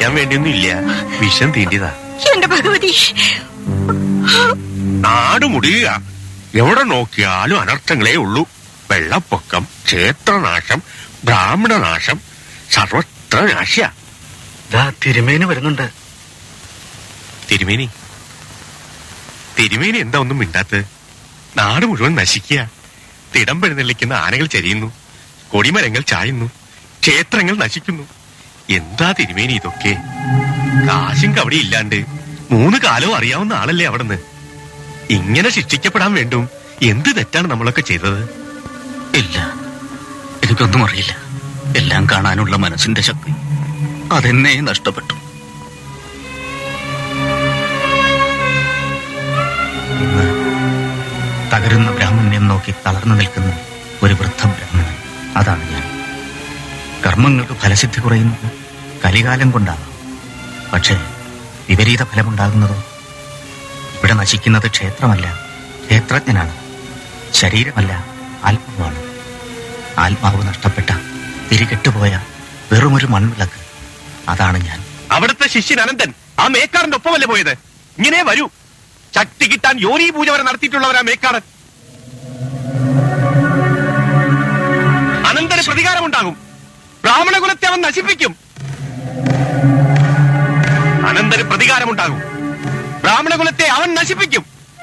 അറിയാൻ വേണ്ടിയൊന്നും ഇല്ല വിഷം തീണ്ടിയതാ എന്റെ ഭഗവതി നാട് മുടിയുക എവിടെ നോക്കിയാലും അനർത്ഥങ്ങളേ ഉള്ളൂ വെള്ളപ്പൊക്കം ക്ഷേത്രനാശം ബ്രാഹ്മണനാശം സർവത്ര നാശ്യ ദാ തിരുമേന് വരുന്നുണ്ട് തിരുമേനി തിരുമേനി എന്താ ഒന്നും മിണ്ടാത്തത് നാട് മുഴുവൻ നശിക്കുക തിടം പെഴുന്നള്ളിക്കുന്ന ആനകൾ ചരിയുന്നു കൊടിമരങ്ങൾ ചായുന്നു ക്ഷേത്രങ്ങൾ നശിക്കുന്നു എന്താ തിരുമേനി ഇതൊക്കെ കാശും കവടി ഇല്ലാണ്ട് മൂന്ന് കാലവും അറിയാവുന്ന ആളല്ലേ അവിടുന്ന് ഇങ്ങനെ ശിക്ഷിക്കപ്പെടാൻ വേണ്ടും എന്ത് തെറ്റാണ് നമ്മളൊക്കെ ചെയ്തത് ഇല്ല എനിക്കൊന്നും അറിയില്ല എല്ലാം കാണാനുള്ള മനസ്സിന്റെ ശക്തി അതെന്നെ നഷ്ടപ്പെട്ടു ഇന്ന് തകരുന്ന ബ്രാഹ്മണ്യം നോക്കി തളർന്നു നിൽക്കുന്ന ഒരു വൃദ്ധ ബ്രാഹ്മണൻ അതാണ് ഞാൻ കർമ്മങ്ങൾക്ക് ഫലസിദ്ധി കുറയുന്നത് കലികാലം കൊണ്ടാണ് പക്ഷേ വിപരീത ഫലമുണ്ടാകുന്നതോ ഇവിടെ നശിക്കുന്നത് ക്ഷേത്രമല്ല ക്ഷേത്രജ്ഞനാണ് ശരീരമല്ല ആത്മാവാണ് ആത്മാവ് നഷ്ടപ്പെട്ട തിരികെട്ടുപോയ വെറുമൊരു മൺവിളക്ക് അതാണ് ഞാൻ അവിടുത്തെ ശിഷ്യൻ അനന്തൻ ആ മേക്കാറിന്റെ ഒപ്പമല്ലേ പോയത് ഇങ്ങനെ വരൂ ശക്തി കിട്ടാൻ യോനി പൂജ വരെ നടത്തിയിട്ടുള്ളവരാ മേക്കാടൻ അനന്തന് പ്രതികാരമുണ്ടാകും ബ്രാഹ്മണ കുലത്തെ അവൻ നശിപ്പിക്കും അനന്തന് പ്രതികാരമുണ്ടാകും ബ്രാഹ്മണ കുലത്തെ അവൻ നശിപ്പിക്കും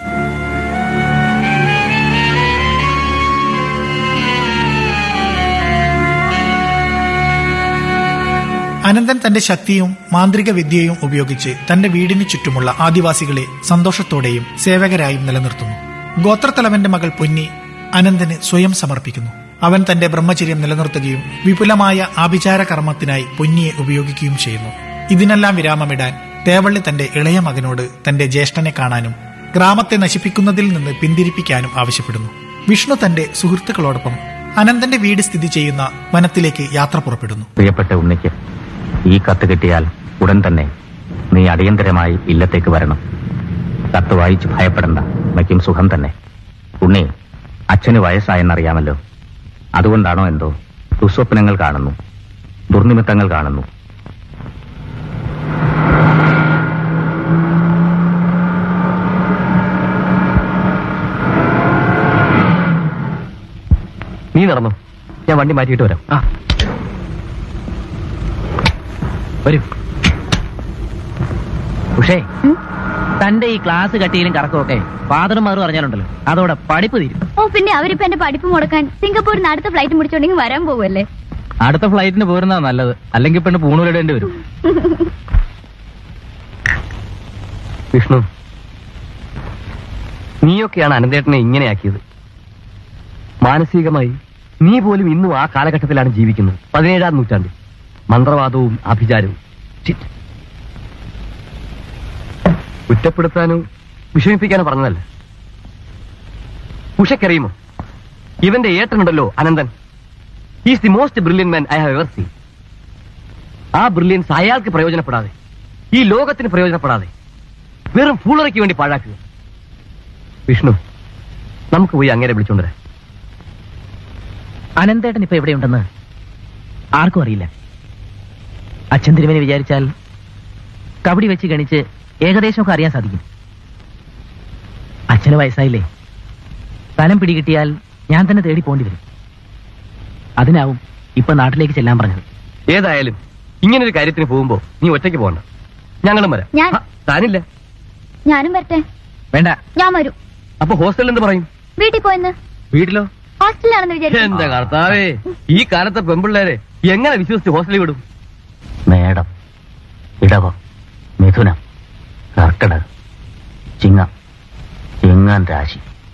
അനന്തൻ തന്റെ ശക്തിയും മാന്ത്രിക വിദ്യയും ഉപയോഗിച്ച് തന്റെ വീടിന് ചുറ്റുമുള്ള ആദിവാസികളെ സന്തോഷത്തോടെയും സേവകരായും നിലനിർത്തുന്നു ഗോത്രത്തലവന്റെ മകൾ പൊന്നി അനന്തന് സ്വയം സമർപ്പിക്കുന്നു അവൻ തന്റെ ബ്രഹ്മചര്യം നിലനിർത്തുകയും വിപുലമായ ആഭിചാര കർമ്മത്തിനായി പൊന്നിയെ ഉപയോഗിക്കുകയും ചെയ്യുന്നു ഇതിനെല്ലാം വിരാമമിടാൻ തേവള്ളി തന്റെ ഇളയ മകനോട് തന്റെ ജ്യേഷ്ഠനെ കാണാനും ഗ്രാമത്തെ നശിപ്പിക്കുന്നതിൽ നിന്ന് പിന്തിരിപ്പിക്കാനും ആവശ്യപ്പെടുന്നു വിഷ്ണു തന്റെ സുഹൃത്തുക്കളോടൊപ്പം അനന്തന്റെ വീട് സ്ഥിതി ചെയ്യുന്ന വനത്തിലേക്ക് യാത്ര പുറപ്പെടുന്നു പ്രിയപ്പെട്ട ഉണ്ണിക്ക് ഈ കത്ത് കിട്ടിയാൽ ഉടൻ തന്നെ നീ അടിയന്തരമായി ഇല്ലത്തേക്ക് വരണം കത്ത് വായിച്ച് ഭയപ്പെടണ്ട വയ്ക്കും സുഖം തന്നെ ഉണ്ണി അച്ഛന് വയസ്സായെന്നറിയാമല്ലോ അതുകൊണ്ടാണോ എന്തോ ദുസ്വപ്നങ്ങൾ കാണുന്നു ദുർനിമിത്തങ്ങൾ കാണുന്നു നീ നടന്നു ഞാൻ വണ്ടി മാറ്റിയിട്ട് വരാം ആ വരൂ ഉഷേ തന്റെ ഈ ക്ലാസ് കട്ടിയിലും കറക്കമൊക്കെ ഫാദറും മറും അറിഞ്ഞാലുണ്ടല്ലോ അതോടെ പഠിപ്പ് തീരും ഓ പിന്നെ അവരിപ്പോ എന്റെ പഠിപ്പ് മുടക്കാൻ സിംഗപ്പൂരിന് അടുത്ത ഫ്ലൈറ്റ് പിടിച്ചോണ്ടെങ്കിൽ വരാൻ പോവല്ലേ അടുത്ത ഫ്ലൈറ്റിന് പോരുന്നതാ നല്ലത് അല്ലെങ്കിൽ പെണ്ണ് പൂണൂലിടേണ്ടി വരും വിഷ്ണു നീയൊക്കെയാണ് അനന്തേട്ടനെ ഇങ്ങനെയാക്കിയത് മാനസികമായി നീ പോലും ഇന്നും ആ കാലഘട്ടത്തിലാണ് ജീവിക്കുന്നത് പതിനേഴാം നൂറ്റാണ്ടിൽ മന്ത്രവാദവും ആഭിചാരവും Shit. കുറ്റപ്പെടുത്താനോ വിഷമിപ്പിക്കാനോ പറഞ്ഞതല്ല ഉഷക്കറിയുമോ ഇവന്റെ ഏട്ടനുണ്ടല്ലോ Ananthan is the most brilliant man I have ever seen ആ ബ്രില്യൻസ് അയാൾക്ക് പ്രയോജനപ്പെടാതെ ഈ ലോകത്തിന് പ്രയോജനപ്പെടാതെ വെറും ഫൂളറയ്ക്ക് വേണ്ടി പാഴാക്കുക വിഷ്ണു നമുക്ക് പോയി അങ്ങനെ വിളിച്ചോണ്ടരാ അനന്തേട്ടൻ ഇപ്പൊ എവിടെയുണ്ടെന്ന് ആർക്കും അറിയില്ല അച്ഛൻ തിരുമേനി വിചാരിച്ചാൽ കബഡി വെച്ച് ഗണിച്ച് ഏകദേശമൊക്കെ അറിയാൻ സാധിക്കും അച്ഛന് വയസ്സായില്ലേ സ്ഥലം പിടികിട്ടിയാൽ ഞാൻ തന്നെ തേടി പോണ്ടി വരും അതിനാവും ഇപ്പൊ നാട്ടിലേക്ക് ചെല്ലാൻ പറഞ്ഞത് ഏതായാലും ഇങ്ങനെ ഒരു കാര്യത്തിന് പോകുമ്പോ നീ ഒറ്റയ്ക്ക് പോകണ്ട ഞങ്ങളും വരാം ഞാൻ- ആ, താനില്ല ഞാനും വരട്ടെ വേണ്ട ഞാൻ വരും അപ്പൊ ഹോസ്റ്റലിൽ എന്ത് പറയും വീട്ടിൽ പോയെന്ന് വീട്ടിലോ ഹോസ്റ്റലിലാണെന്ന് വിചാരിച്ചു എന്റെ കർത്താവേ ഈ കാലത്തെ പെമ്പിള്ളേരെ എങ്ങനെ വിശ്വസിച്ച് ഹോസ്റ്റലിൽ വിടും മേടം ഇടവം മിഥുനം കർക്കിടകം ചിങ്ങം ചിങ്ങൻ രാശി